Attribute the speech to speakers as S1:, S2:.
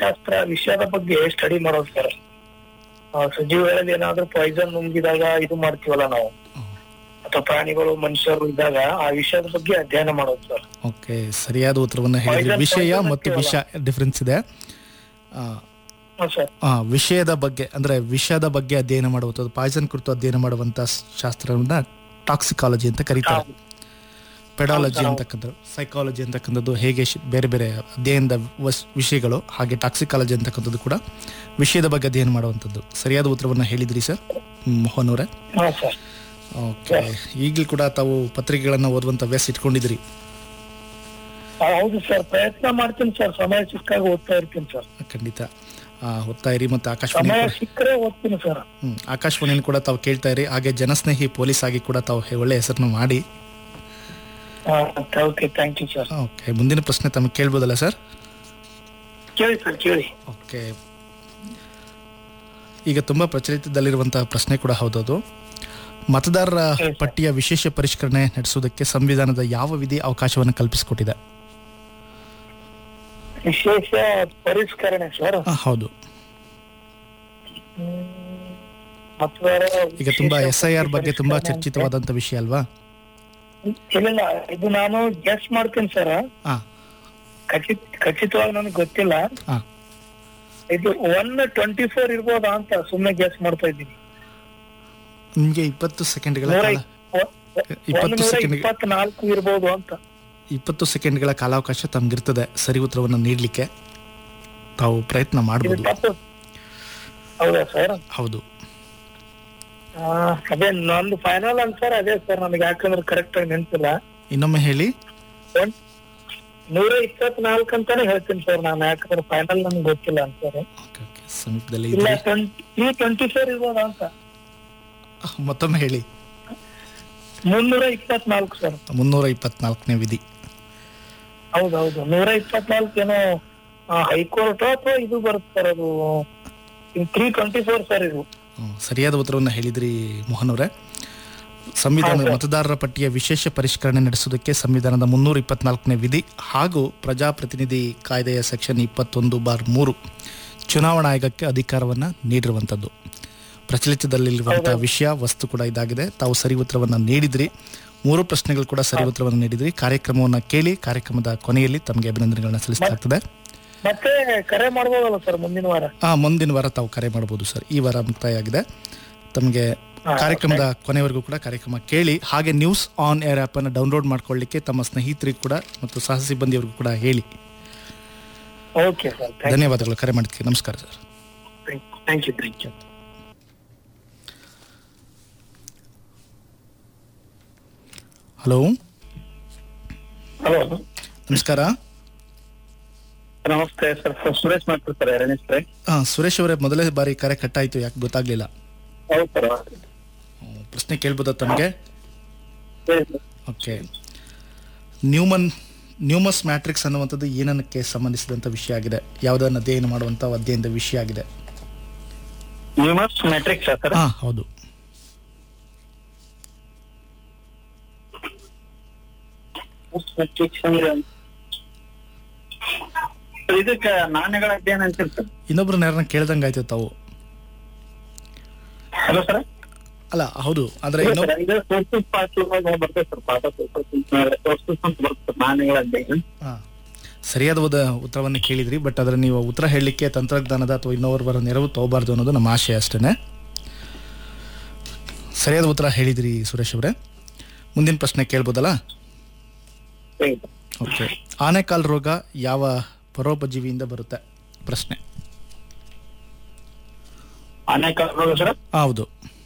S1: ಶಾಸ್ತ್ರ ವಿಷಯದ ಬಗ್ಗೆ ಸ್ಟಡಿ ಮಾಡೋದು ಸರ್ ಸಜೀವಗಳಲ್ಲಿ ಏನಾದ್ರೂ ಪಾಯ್ಸನ್ ನುಂಗಿದಾಗ ಇದು ಮಾಡ್ತೀವಲ್ಲ ನಾವು ಅಥವಾ ಪ್ರಾಣಿಗಳು ಮನುಷ್ಯರು ಇದ್ದಾಗ ಆ ವಿಷಯದ ಬಗ್ಗೆ ಅಧ್ಯಯನ ಮಾಡೋದು ಸರ್
S2: ಓಕೆ ಸರಿಯಾದ ಉತ್ತರವನ್ನು ಹೇಳಿದ್ರಿ
S1: Poison
S2: ವಿಷಯ
S1: poison
S2: ಮತ್ತು ವಿಷ ಡಿಫ್ರೆನ್ಸ್ ಇದೆ ಆ,
S1: ಹ್ಮ್ ಸರ್
S2: ಆ, ವಿಷಯದ ಬಗ್ಗೆ ಅಂದ್ರೆ ವಿಷದ ಬಗ್ಗೆ ಅಧ್ಯಯನ ಮಾಡುವಂಥದ್ದು ಪಾಯ್ಸನ್ ಕುರಿತು ಅಧ್ಯಯನ ಮಾಡುವಂತ ಶಾಸ್ತ್ರವನ್ನ ಟಾಕ್ಸಿಕಾಲಜಿ ಅಂತ ಕರೀತಾರೆ ಪೆಡಾಲಜಿ
S1: ಹೌದು.
S2: ಅಂತಕ್ಕಂಥ ಸೈಕಾಲಜಿ ಅಂತಕ್ಕಂಥದ್ದು ಹೇಗೆ ಶಿ- ಬೇರೆ ಬೇರೆ ಅಧ್ಯಯನದ ವಸ್- ವಿಷಯಗಳು ಹಾಗೆ ಟಾಕ್ಸಿಕಾಲಜಿ ಅಂತಕ್ಕಂಥದ್ದು ಕೂಡ ವಿಷಯದ ಬಗ್ಗೆ ಅಧ್ಯಯನ ಮಾಡುವಂಥದ್ದು ಸರಿಯಾದ ಉತ್ತರವನ್ನು ಹೇಳಿದ್ರಿ ಸರ್ ಮೋಹನ್ ಅವರೇ
S1: ಹಾ ಸರ್
S2: ಓಕೆ ಈಗಲೂ ಕೂಡ ತಾವು ಪತ್ರಿಕೆಗಳನ್ನು ಓದುವಂತ ಅಭ್ಯಾಸ ಇಟ್ಕೊಂಡಿದ್ರಿ
S1: ಆ, ಹೌದು ಸರ್ ಪ್ರಯತ್ನ ಮಾಡ್ತೀನಿ ಸರ್ ಸಮಯ ಸಿಕ್ಕಾಗ ಓದ್ತಾ ಇರ್ತೀನಿ ಸರ್
S2: ಖಂಡಿತ ಆ, ಓದ್ತಾ ಇರಿ ಮತ್ತು ಆಕಾಶವಾಣಿ
S1: ಸಮಯ
S2: ಕೂಡ-
S1: ಸಿಕ್ಕರೆ ಓದ್ತೀನಿ ಸರ್
S2: ಹ್ಮ್, ಆಕಾಶವಾಣಿಯನ್ನು ಕೂಡ ತಾವು ಕೇಳ್ತಾ ಇರಿ ಹಾಗೆ ಜನಸ್ನೇಹಿ ಪೊಲೀಸ್ ಆಗಿ ಕೂಡ ತಾವು ಹೆ- ಒಳ್ಳೆ ಹೆಸರನ್ನು ಮಾಡಿ
S1: okay thank you sir
S2: okay ಮುಂದಿನ ಪ್ರಶ್ನೆ ತಮಗೆ ಕೇಳ್ಬೋದಲ್ಲ ಸರ್
S1: ಕೇಳಿ ಸರ್ ಕೇಳಿ
S2: ಓಕೆ ಈಗ ತುಂಬಾ ಪ್ರಚಲಿತದಲ್ಲಿರುವಂತಹ ಪ್ರಶ್ನೆ ಕೂಡ ಹೌದದು ಮತದಾರರ
S1: ಸರ್.
S2: ಪಟ್ಟಿಯ ವಿಶೇಷ ಪರಿಷ್ಕರಣೆ ನಡೆಸುವುದಕ್ಕೆ ಸಂವಿಧಾನದ ಯಾವ ವಿಧಿ ಅವಕಾಶವನ್ನು ಕಲ್ಪಿಸಿಕೊಟ್ಟಿದೆ
S1: ವಿಶೇಷ ಪರಿಷ್ಕರಣೆ ಸರ್
S2: ಆ, ಹೌದು
S1: ಮತದಾರ
S2: ಈಗ ತುಂಬಾ
S1: ವಿಶೇಷ
S2: ಎಸ್ ಐ ಆರ್ ಬಗ್ಗೆ ತುಂಬಾ
S1: ಪರಿಷ್ಕರಣೆ ಅಂತ-
S2: ಚರ್ಚಿತವಾದಂತ ವಿಷಯ ಅಲ್ವಾ
S1: ಇಲ್ಲ ಇಲ್ಲ ಇದು ನಾನು ಗೆಸ್ ಮಾಡ್ತೀನಿ ಸರ್
S2: ಹಾ
S1: ಖಚಿತ ಖಚಿತವಾಗಿ ನನಗೆ ಗೊತ್ತಿಲ್ಲ
S2: ಹಾ
S1: ಇದು ಒನ್ ಟ್ವೆಂಟಿ ಫೋರ್ ಇರ್ಬೋದಾ ಅಂತ ಸುಮ್ನೆ ಗೆಸ್ ಮಾಡ್ತಾ ಇದ್ದೀನಿ
S2: ನಿಮ್ಗೆ ಇಪ್ಪತ್ತು ಸೆಕೆಂಡ್ಗಳ
S1: ನೂರ
S2: ಕಾಲ ಇಪ್ಪತ್ತು
S1: ನೂರ
S2: ಸೆಕೆಂಡ್
S1: ಇಪ್ಪತ್ನಾಲ್ಕು ಇರ್ಬೋದು ಅಂತ
S2: ಇಪ್ಪತ್ತು ಸೆಕೆಂಡ್ಗಳ ಕಾಲಾವಕಾಶ ತಮ್ಗಿರ್ತದೆ ಸರಿ ಉತ್ತರವನ್ನು ನೀಡಲಿಕ್ಕೆ ತಾವು ಪ್ರಯತ್ನ
S1: ಇದು
S2: ಮಾಡಬಹುದು
S1: ತಪ್ಪು ಹೌದಾ ಸರ್
S2: ಹೌದು
S1: ಅದೇ ನಂದು ಫೈನಲ್ ಆನ್ಸರ್ ಅದೇ ಸರ್ ನನಗೆ ಯಾಕಂದ್ರೆ ಕರೆಕ್ಟ್ ಆಗಿ ನೆನ್ಪಿಲ್ಲ
S2: ಇನ್ನೊಮ್ಮೆ ಹೇಳಿ
S1: ಒಂದ್- ನೂರ ಇಪ್ಪತ್ನಾಲ್ಕು ಅಂತಾನೆ ಹೇಳ್ತೀನಿ ಸರ್ ನಾನು ಯಾಕಂದ್ರೆ ಫೈನಲ್ ನನ್ಗೆ ಗೊತ್ತಿಲ್ಲ ಸರ್
S2: ಓಕೆ ಓಕೆ ಸಮೀಪದಲ್ಲಿ
S1: ಇಲ್ಲ
S2: ಇದ್ರಿ
S1: ತ್ರೀ ಟ್ವೆಂಟಿ ಫೋರ್ ಇರ್ಬೋದಾ ಅಂತ
S2: ಮತ್ತೊಮ್ಮೆ ಹೇಳಿ
S1: ಮುನ್ನೂರ ಇಪ್ಪತ್ನಾಲ್ಕು ಸರ್
S2: ಮುನ್ನೂರ ಇಪ್ಪತ್ನಾಲ್ಕನೇ ವಿಧಿ
S1: ಹೌದು ಹೌದು ನೂರ ಇಪ್ಪತ್ನಾಲ್ಕು ಏನೋ ಹೈಕೋರ್ಟ್ ಅಥವಾ ಇದು ಬರುತ್ತೆ ಸರ್ ಅದು ತ್ರೀ ಟ್ವೆಂಟಿ ಫೋರ್ ಸರ್ ಇದು
S2: ಹ್ಮ್, ಸರಿಯಾದ ಉತ್ತರವನ್ನು ಹೇಳಿದ್ರಿ ಮೋಹನ್ ಅವರೇ ಸಂವಿಧಾನದ
S1: ಹಾ, ಸರ್.
S2: ಮತದಾರರ ಪಟ್ಟಿಯ ವಿಶೇಷ ಪರಿಷ್ಕರಣೆ ನಡೆಸುವುದಕ್ಕೆ ಸಂವಿಧಾನದ ಮುನ್ನೂರ ಇಪ್ಪತ್ನಾಲ್ಕನೇ ವಿಧಿ ಹಾಗೂ ಪ್ರಜಾಪ್ರತಿನಿಧಿ ಕಾಯ್ದೆಯ ಸೆಕ್ಷನ್ ಇಪ್ಪತ್ತೊಂದು ಬಾರ್ ಮೂರು ಚುನಾವಣಾ ಆಯೋಗಕ್ಕೆ ಅಧಿಕಾರವನ್ನು ನೀಡಿರುವಂಥದ್ದು ಪ್ರಚಲಿತದಲ್ಲಿರುವಂತಹ ವಿಷಯ ವಸ್ತು ಕೂಡ ಇದಾಗಿದೆ ತಾವು ಸರಿ ಉತ್ತರವನ್ನು ನೀಡಿದ್ರಿ ಮೂರು ಪ್ರಶ್ನೆಗಳು ಕೂಡ ಸರಿ ಉತ್ತರವನ್ನು ನೀಡಿದ್ರಿ ಕಾರ್ಯಕ್ರಮವನ್ನು ಕೇಳಿ ಕಾರ್ಯಕ್ರಮದ ಕೊನೆಯಲ್ಲಿ ತಮಗೆ ಅಭಿನಂದನೆಗಳನ್ನ ಸಲ್ಲಿಸಲಾಗ್ತದೆ
S1: ಮತ್ತೆ ಕರೆ ಮಾಡ್ಬೋದಲ್ಲ ಸರ್ ಮುಂದಿನ ವಾರ
S2: ಆ ಮುಂದಿನ ವಾರ ತಾವು ಕರೆ ಮಾಡಬಹುದು ಸರ್ ಈ ವಾರ ಮುಕ್ತಾಯ ಆಗಿದೆ ತಮಗೆ
S1: ಹಾ,
S2: ಕಾರ್ಯಕ್ರಮದ ಕೊನೆವರೆಗೂ ಕೂಡ ಕಾರ್ಯಕ್ರಮ ಕೇಳಿ ಹಾಗೆ ನ್ಯೂಸ್ ಆನ್ ಏರ್ ಆ್ಯಪ್ ಅನ್ನು ಡೌನ್ಲೋಡ್ ಮಾಡ್ಕೊಳ್ಳಿಕ್ಕೆ ತಮ್ಮ ಸ್ನೇಹಿತರಿಗೂ ಕೂಡ ಮತ್ತು ಸಹ ಸಿಬ್ಬಂದಿಯವರಿಗೂ ಕೂಡ ಹೇಳಿ
S1: ಓಕೆ ಸರ್
S2: ಧನ್ಯವಾದಗಳು ಕರೆ ಮಾಡಿದ್ದಕ್ಕೆ ನಮಸ್ಕಾರ sir
S1: thank you thank you
S2: hello
S1: hello
S2: ನಮಸ್ಕಾರ
S1: ನಮಸ್ತೆ ಸರ್ ಸುರೇಶ್ ಮಾತಾಡ್ತಾರೆ ಎರಡನೇ ಸರ್
S2: ಹಾ ಸುರೇಶ್ ಅವರೇ ಮೊದಲೇ ಬಾರಿ ಕರೆ ಕಟ್ಟಾಯಿತು ಯಾಕೆ ಗೊತ್ತಾಗ್ಲಿಲ್ಲ
S1: ಹೌದು ಸರ್
S2: ಹ್ಮ್, ಪ್ರಶ್ನೆ ಕೇಳ್ಬೋದಾ ತಮಗೆ
S1: ಹೇಳಿ ಸರ್
S2: ಓಕೆ ನ್ಯೂಮನ್ ನ್ಯೂಮಸ್ ಮ್ಯಾಟ್ರಿಕ್ಸ್ ಅನ್ನುವಂಥದ್ದು ಏನನ್ನಕ್ಕೆ ಸಂಬಂಧಿಸಿದಂಥ ವಿಷಯ ಆಗಿದೆ ಯಾವುದನ್ನು ಅಧ್ಯಯನ ಮಾಡುವಂಥ ಅಧ್ಯಯನದ ವಿಷಯ ಆಗಿದೆ
S1: ನ್ಯೂಮಸ್ ಮ್ಯಾಟ್ರಿಕ್ಸ್ ಸರ್
S2: ಹಾ ಹೌದು
S1: ಮ್ಯಾಟ್ರಿಕ್ಸ್ ಅಂದ್ರೆ ಇದಕ್ಕೆ ನಾಣ್ಯಗಳ ಅಧ್ಯಯನ ಅಂತೀರಿ ಸರ್
S2: ಇನ್ನೊಬ್ರು ಯಾರನ್ನ ಕೇಳ್ದಂಗೆ ಆಯ್ತು ತಾವು
S1: ಹಲೋ ಸರ್
S2: ಅಲ್ಲ ಹೌದು ಅಂದ್ರೆ ಇನ್ನೊಬ್
S1: ಇದು ಸೋರ್ಸಸ್ ಪಾರ್ಟ್ ಬರ್ತದೆ ಸರ್ ಪಾಠ ಸೋರ್ಸಸ್ ಅಂತ ಬರ್ತದೆ ನಾಣ್ಯಗಳ ಅಧ್ಯಯನ
S2: ಹಾ. ಸರಿಯಾದ ಉದ ಉತ್ತರವನ್ನು ಕೇಳಿದ್ರಿ ಬಟ್ ಅದರ ನೀವು ಉತ್ತರ ಹೇಳಲಿಕ್ಕೆ ತಂತ್ರಜ್ಞಾನದ ಅಥವಾ ಇನ್ನೊಬ್ಬರ ಬರೋ ನೆರವು ತಗೋಬಾರ್ದು ಅನ್ನೋದು ನಮ್ಮ ಆಶಯ ಅಷ್ಟೇ ಸರಿಯಾದ ಉತ್ತರ ಹೇಳಿದ್ರಿ ಸುರೇಶ್ ಅವರೇ ಮುಂದಿನ ಪ್ರಶ್ನೆ ಕೇಳ್ಬೋದಲ್ಲ
S1: ಹೇಳಿ.
S2: ಓಕೆ ಆನೆಕಾಲ್ ರೋಗ ಯಾವ ಪರೋಪಜೀವಿಯಿಂದ ಬರುತ್ತೆ ಪ್ರಶ್ನೆ
S1: ಅನೇಕ ರೋಗ ಸರ್
S2: ಹೌದು